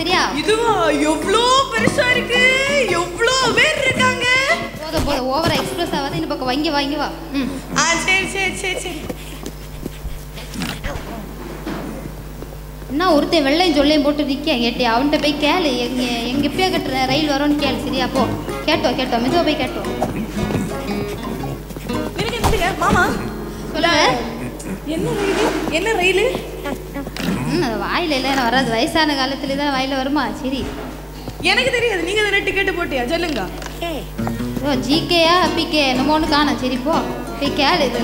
சரியா இதுவா எவ்வளோ பெருசா இருக்கு எவ்வளோ பேர் இருக்காங்க போதும் போதும் ஓவரா எக்ஸ்பிரஸ் ஆகாத இந்த பக்கம் வாங்கி வாங்கி வா ம் ஆ சரி சரி சரி சரி என்ன ஒருத்தன் வெள்ளையும் சொல்லையும் போட்டு நிற்க கேட்டி அவன்கிட்ட போய் கேளு எங்க எங்க எப்பயா கட்டுற ரயில் வரும்னு கேளு சரியா போ கேட்டோம் கேட்டோம் மெதுவா போய் கேட்டோம் எனக்கு என்னங்க மாமா சொல்லுங்க என்ன ரயில் என்ன ரயில் ம் அது வாயில இல்லை வராது வயசான காலத்துல தான் வாயில வருமா சரி எனக்கு தெரியாது நீங்க தானே டிக்கெட் போட்டியா சொல்லுங்க ஓ ஜிகேயா பிகே என்னமோன்னு காணோம் சரி போ போய் கேளு இது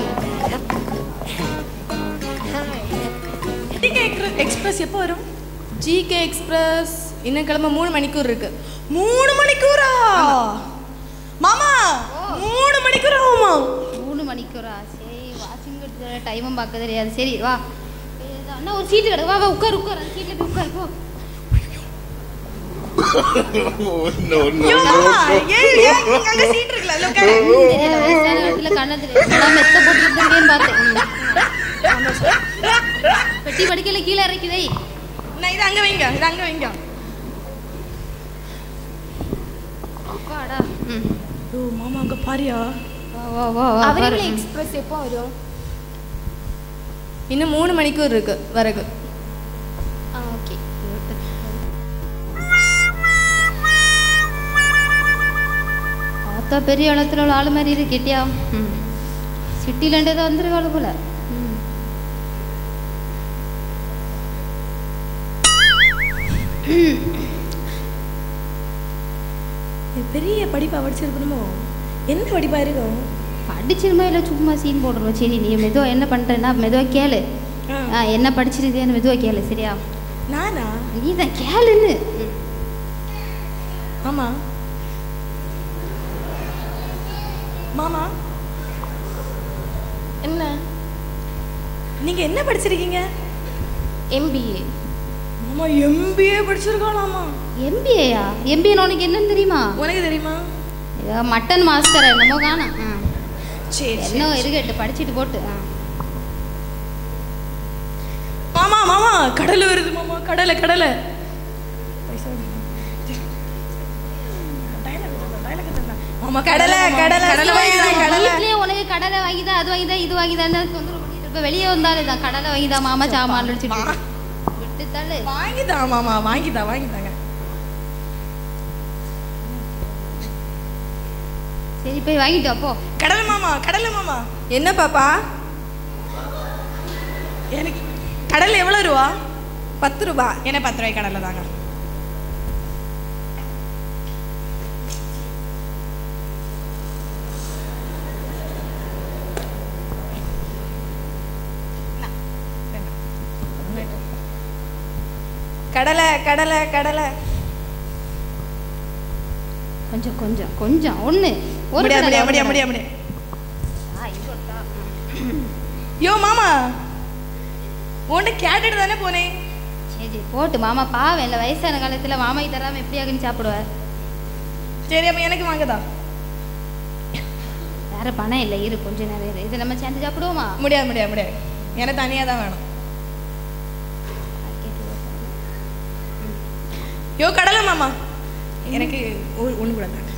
டிக்கெட் எக்ஸ்பிரஸ் எப்போ வரும் ஜிகே எக்ஸ்பிரஸ் இன்னும் கிளம்ப மூணு மணிக்கூர் இருக்கு மூணு மணிக்கூரா மாமா மூணு மணிக்கூரா மாமா மூணு மணிக்கூரா சரி வாட்சிங் டைமும் பார்க்க தெரியாது சரி வா அண்ணா ஒரு சீட்டு கிடக்கு வா வா உட்கார் உட்கார் அந்த சீட்டில் போய் உட்கார் போ no, no, ஐயோ no, மாமா no. ஏன் ஏன் இங்க அங்க சீட் இருக்குல்ல அதுல உட்காரு. தெரியல வயசான காலத்துல கண்ண தெரியல மெத்த போட்டு இருக்கேன்னு பார்த்தேன் ம். பெட்டி படிக்கல கீழே இறக்கி வை நான் இது அங்க வைங்க இது அங்க வைங்க அப்பாடா ம் ஓ மாமா அங்க பாரியா வா வா வா வா பாரு. அவரே எக்ஸ்பிரஸ் எப்போ வரும் இன்னும் மூணு மணிக்கூர் இருக்கு வரகு ஆ ஓகே பார்த்தா பெரிய இடத்துல உள்ள ஆளு மாதிரி இருக்கு கேட்டியா ம் சிட்டிலேண்டே தான் வந்துருவாள் போல ம் இது பெரிய படிப்பா படிச்சிருக்கணுமோ என்ன படிப்பா இருக்கும் படிச்சிருமா இல்லை சும்மா சீன் போடுறோம் சரி நீ மெதுவாக என்ன பண்ணுறேன்னா மெதுவாக கேளு ஆ. ஆ என்ன படிச்சிருக்கேன்னு மெதுவாக கேளு சரியா நானா நீ தான் கேளுன்னு ம். ஆமா மாமா என்ன நீங்க என்ன படிச்சிருக்கீங்க எம்பிஏ மாமா எம்பிஏ படிச்சிருக்காளாமா எம்பிஏயா எம்பிஏ உனக்கு என்னன்னு தெரியுமா உனக்கு தெரியுமா ஏதோ மட்டன் மாஸ்டர் என்னமோ காணும் ஆ சரி சரி என்ன இருக்கட்டு படிச்சுட்டு போட்டு ஆ மாமா மாமா கடலை வருது மாமா கடலை கடலை மாமா கடலை கடலை கடலை வாங்கிதான் கடலை வீட்லயே உனக்கு கடலை வாங்கிதான் அது வாங்கிதான் இது வாங்கிதான்னு தொந்தரவு பண்ணிட்டு இருப்ப வெளியே வந்தாலும் தான் கடலை வாங்கிதான் மாமா சாமான் அடிச்சுட்டு விட்டு தள்ளு வாங்கிதான் மாமா வாங்கிதா வாங்கிதாங்க சரி போய் வாங்கிட்டு வா, போ கடலை மாமா கடலை மாமா என்ன பாப்பா எனக்கு கடலை எவ்வளோ ரூபா பத்து ரூபா என்ன பத்து ரூபாய் கடலை தாங்க கடலை கடலை கடலை கொஞ்சம் கொஞ்சம் கொஞ்சம் ஒண்ணு ஒரு முடியா கடலை, முடியா ஒரு முடியா கடலை. முடியா முடியா ஆ, இங்க ஒட்டா. யோ மாமா உன்கிட்ட கேட்டுட்டு தானே போனேன் சரி சரி போட்டு மாமா பாவம் இல்லை வயசான காலத்துல மாமாக்கு தராம எப்படி ஆகுன்னு சாப்பிடுவார் சரி அப்ப எனக்கு வாங்கதா வேற பணம் இல்லை இரு கொஞ்ச நேரம் இரு இது நம்ம சேர்ந்து சாப்பிடுவோமா முடியாது முடியாது முடியாது எனக்கு தனியாக தான் வேணும் யோ கடலை மாமா எனக்கு ஒன்று கூட தாங்க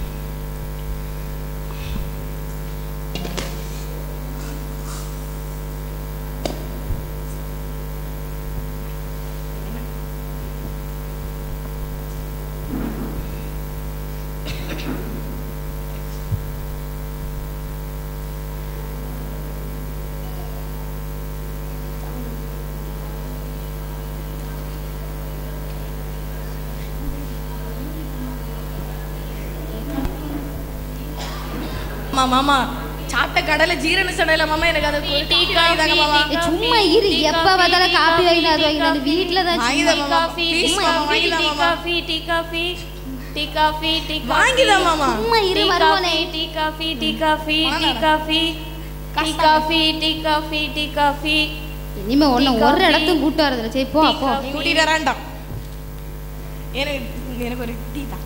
மாமா மாமா சாப்பிட்ட கடலை ஜீரண சடையில மாமா எனக்கு அதை ஒரு டீ தாங்க மாமா ஏய், சும்மா இரு எப்ப பார்த்தாலும் காப்பி வாங்கினா அது வாங்கினா அது வீட்டுல தான் வாங்கிதா சும்மா- மாமா ப்ளீஸ் மாமா வாங்கிதா மாமா coffee tea coffee tea coffee tea வாங்கிதா மாமா சும்மா இரு வருவானே tea coffee tea coffee tea வாங்கடா. Coffee tea coffee tea coffee tea coffee இனிமே ஒண்ணு டீ, ஒரு காஃபி. இடத்துக்கு கூட்டு வரதுல சரி போ டீ, போ காஃபி. கூட்டிட்டு வரான்டாம் எனக்கு எனக்கு ஒரு டீ தான்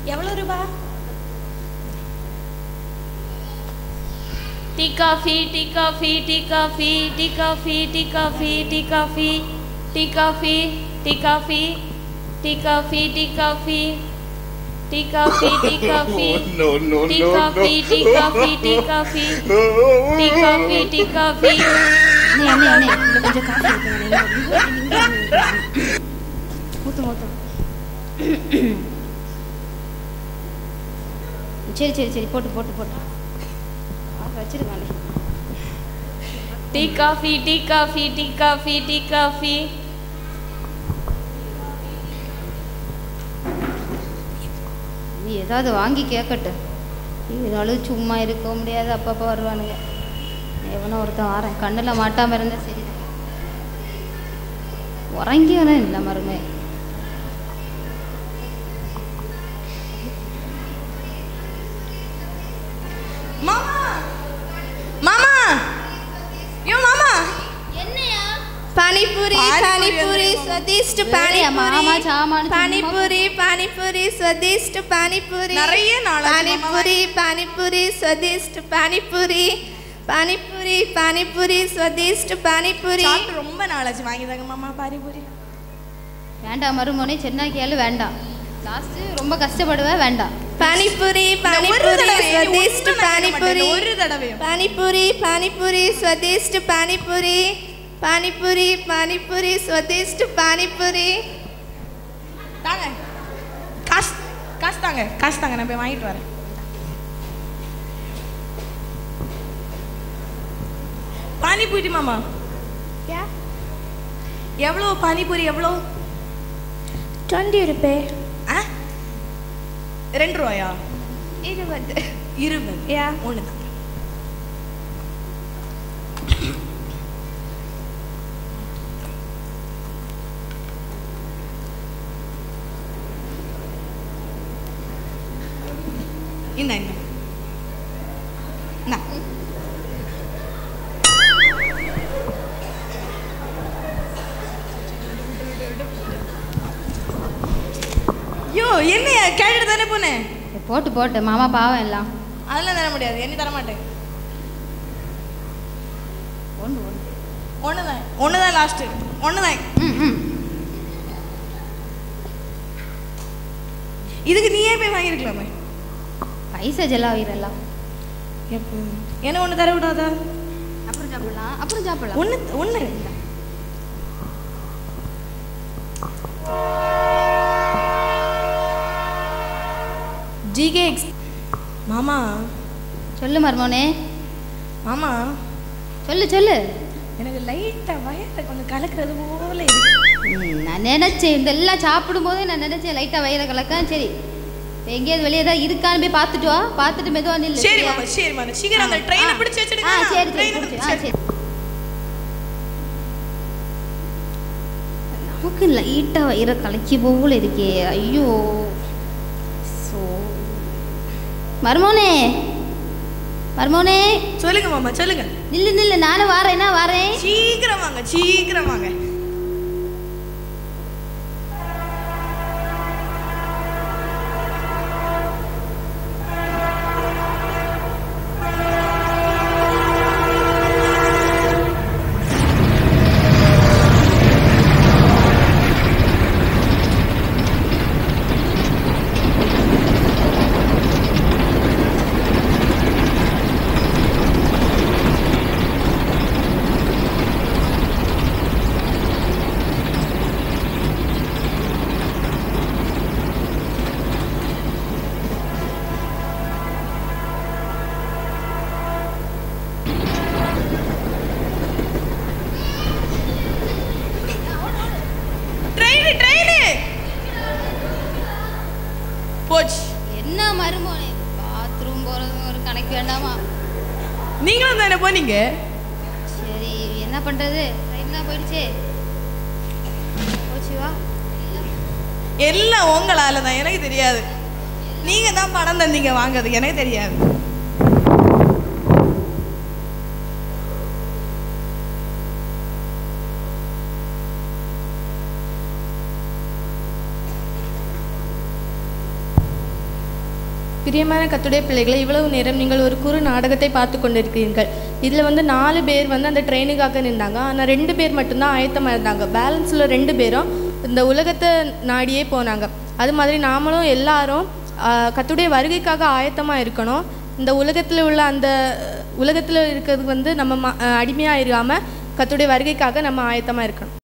எவ்வளோ ரூபா tea coffee tea coffee tea coffee tea coffee tea coffee tea coffee tea coffee tea coffee tea coffee tea coffee tea coffee tea coffee Oh, no, no, tea no, coffee tea coffee tea coffee tea coffee tea coffee அண்ணே அண்ணே அண்ணே இன்னும் கொஞ்சம் coffee ஊத்து ஊத்து சரி சரி சரி போட்டு போட்டு போட்டு காஃபி வச்சிருக்கானே tea coffee tea coffee tea coffee tea coffee நீ ஏதாவது வாங்கி கேட்கட்டு இவனாலும் சும்மா இருக்க முடியாது அப்பப்போ வருவானுங்க எவனோ ஒருத்தன் வாரேன் கண்ணில் மாட்டாமல் இருந்தா சரி உறங்கியவனும் இல்லை மருமே மாமா மாமா யோ மாமா என்னையா ಪಾನಿಪುರಿ ಪಾನಿಪುರಿ ಸ್ವಾದಿಷ್ಟ மாமா சாமான் ಪಾನಿಪುರಿ ಪಾನಿಪುರಿ ಸ್ವಾದಿಷ್ಟ ಪಾನಿಪುರಿ நிறைய நாளாச்சு ಪಾನಿಪುರಿ ಪಾನಿಪುರಿ ಸ್ವಾದಿಷ್ಟ ಪಾನಿಪುರಿ ಪಾನಿಪುರಿ ಪಾನಿಪುರಿ ಸ್ವಾದಿಷ್ಟ ಪಾನಿಪುರಿ சாப்பிட்டு ரொம்ப நாளாச்சு வாங்கி தாங்க மாமா பாரிபூரி வேண்டாம் மருமோனே சென்னாக்கியாலும் வேண்டாம் லாஸ்ட்டு ரொம்ப கஷ்டப்படுவேன் வேண்டாம் ಪಾನಿಪುರಿ ஒரு ಪಾನಿಪುರಿ தடவை ಸ್ವಾದಿಷ್ಟ ஒண்ணும் நான் கேட்க ಪಾನಿಪುರಿ மாட்டேன். ஒரு தடவையும் ಪಾನಿಪುರಿ ಪಾನಿಪುರಿ ಸ್ವಾದಿಷ್ಟ ಪಾನಿಪುರಿ ಪಾನಿಪುರಿ ಪಾನಿಪುರಿ ಸ್ವಾದಿಷ್ಟ ಪಾನಿಪುರಿ தாங்க காசு காசு தாங்க காசு தாங்க நான் போய் வாங்கிட்டு வரேன் பானிபூரி மாமா எவ்வளோ பானிபூரி எவ்வளோ ಟ್ವೆಂಟಿ ರೂಪಾಯಿ ஆ ரெண்டு ரூபாயா இருபது இருபது யா ஒன்று தான் இந்த இந்த இந்தா. ஐயோ என்னையா கேட்டுட்டு தானே போனேன் போட்டு போட்டு மாமா பாவம் எல்லாம் அதெல்லாம் தர முடியாது என்ன தர மாட்டேன் ஒன்று ஒன்று ஒன்று தான் ஒன்று தான் லாஸ்ட்டு ஒன்று தான் ம் ம் இதுக்கு நீயே போய் வாங்கியிருக்கலாமே பைசா ஜெல்லாவீரெல்லாம் எப்போ என்ன ஒன்று தர விடாதா அப்புறம் சாப்பிடலாம் அப்புறம் சாப்பிடலாம் ஒன்று ஒன்று ஜிகே எக்ஸ் மாமா சொல்லு மருமோனே மாமா சொல்லு சொல்லு எனக்கு லைட்டாக வயத்தை கொஞ்சம் கலக்கிறது போல இருக்கு ம், நான் நினைச்சேன் இதெல்லாம் சாப்பிடும் போதே நான் நினைச்சேன் லைட்டா வயிறை கலக்க சரி இப்ப எங்கேயாவது வெளியே ஏதாவது இருக்கான்னு போய் பார்த்துட்டு வா பார்த்துட்டு மெதுவா நில்லு சரி சரியா? மாமா சரி மாமா சீக்கிரம் அந்த ஆ, ட்ரெயினை ஆ. பிடிச்சு வச்சிடுங்க ஆ சரி சரி ட்ரெயினை பிடிச்சு, பிடிச்சு ஆ சரி நமக்கு லைட்டா வயிறை கலக்கி போல இருக்கே ஐயோ சோ மருமோனே மருமோனே சொல்லுங்க மாமா சொல்லுங்க நில்லு நில்லு நானும் வாரேன்னா வாரேன் சீக்கிரம் வாங்க சீக்கிரம் வாங்க ட்ரெயின் ட்ரெயின் போச்சு என்ன மருமோனே பாத்ரூம் போறது ஒரு கணக்கு வேண்டாமா நீங்களும் தானே போனீங்க சரி என்ன பண்றது ட்ரெயின் தான் போயிடுச்சே போச்சு வா எல்லாம் உங்களால தான் எனக்கு தெரியாது நீங்க தான் பணம் தந்தீங்க வாங்குறது எனக்கு தெரியாது பிரியமான கத்துடைய பிள்ளைகளை இவ்வளவு நேரம் நீங்கள் ஒரு குறு நாடகத்தை பார்த்து கொண்டிருக்கிறீர்கள் இதில் வந்து நாலு பேர் வந்து அந்த ட்ரெயினுக்காக நின்றாங்க ஆனால் ரெண்டு பேர் மட்டும்தான் ஆயத்தமாக இருந்தாங்க பேலன்ஸில் ரெண்டு பேரும் இந்த உலகத்தை நாடியே போனாங்க அது மாதிரி நாமளும் எல்லாரும் ஆஹ், கர்த்தருடைய வருகைக்காக ஆயத்தமாக இருக்கணும் இந்த உலகத்தில் உள்ள அந்த உலகத்தில் இருக்கிறது வந்து நம்ம ம- அடிமையாக இல்லாமல் கர்த்தருடைய வருகைக்காக நம்ம ஆயத்தமாக இருக்கணும்